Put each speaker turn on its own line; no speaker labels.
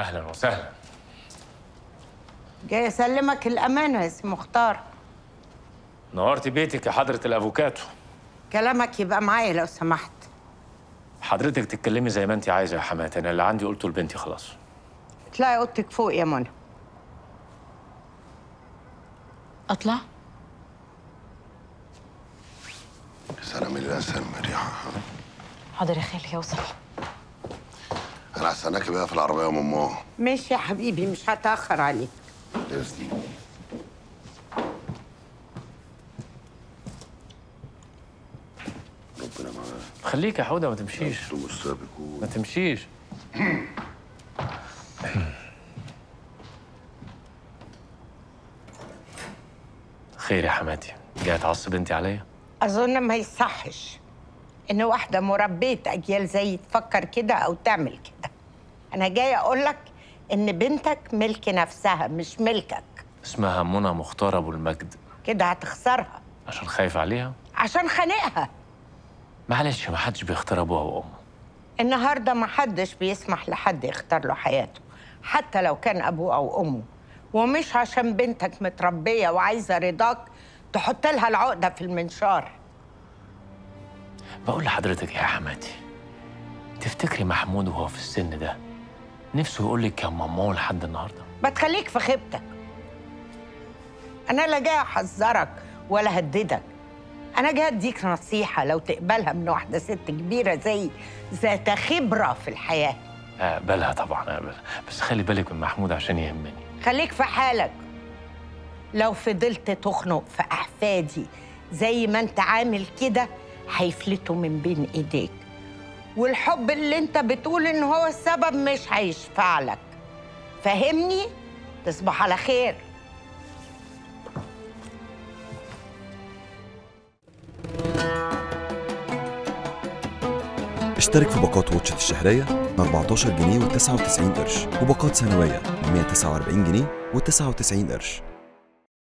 اهلا وسهلا
جاي اسلمك الامانه يا سي مختار
نورتي بيتك يا حضره الافوكاتو
كلامك يبقى معايا لو سمحت
حضرتك تتكلمي زي ما انت عايزه يا حماتي انا اللي عندي قلته لبنتي خلاص
اطلعي اوضتك فوق يا منى
اطلع
سلام الانسان مريحه
حاضر يا خالي اوصل
انا هستناكي بقى في العربيه يا ماما
ماشي يا حبيبي مش هتاخر عليك
باذن ربنا معاك
خليك يا حوده ما تمشيش
انتم السابقون
ما تمشيش خير يا حماتي جاي تعصب انت عليا
اظن ما يصحش ان واحده مربيه اجيال زي تفكر كده او تعمل كده انا جايه اقول لك ان بنتك ملك نفسها مش ملكك
اسمها منى مختار ابو المجد
كده هتخسرها
عشان خايف عليها
عشان خانقها
معلش ما حدش بيختار ابوها وامه
النهارده ما حدش بيسمح لحد يختار له حياته حتى لو كان ابوه او امه ومش عشان بنتك متربيه وعايزه رضاك تحط لها العقده في المنشار
بقول لحضرتك يا حماتي تفتكري محمود وهو في السن ده نفسه يقول لك يا ماما لحد النهارده
ما تخليك في خيبتك انا لا جاي احذرك ولا هددك انا جاي اديك نصيحه لو تقبلها من واحده ست كبيره زي ذات خبره في الحياه
اقبلها طبعا اقبلها بس خلي بالك من محمود عشان يهمني
خليك في حالك لو فضلت تخنق في احفادي زي ما انت عامل كده هيفلتوا من بين ايديك والحب اللي انت بتقول ان هو السبب مش هيشفع لك فهمني تصبح على خير
اشترك في باقات واتشت الشهرية ب 14 جنيه و99 قرش وباقات سنوية ب 149 جنيه و99 قرش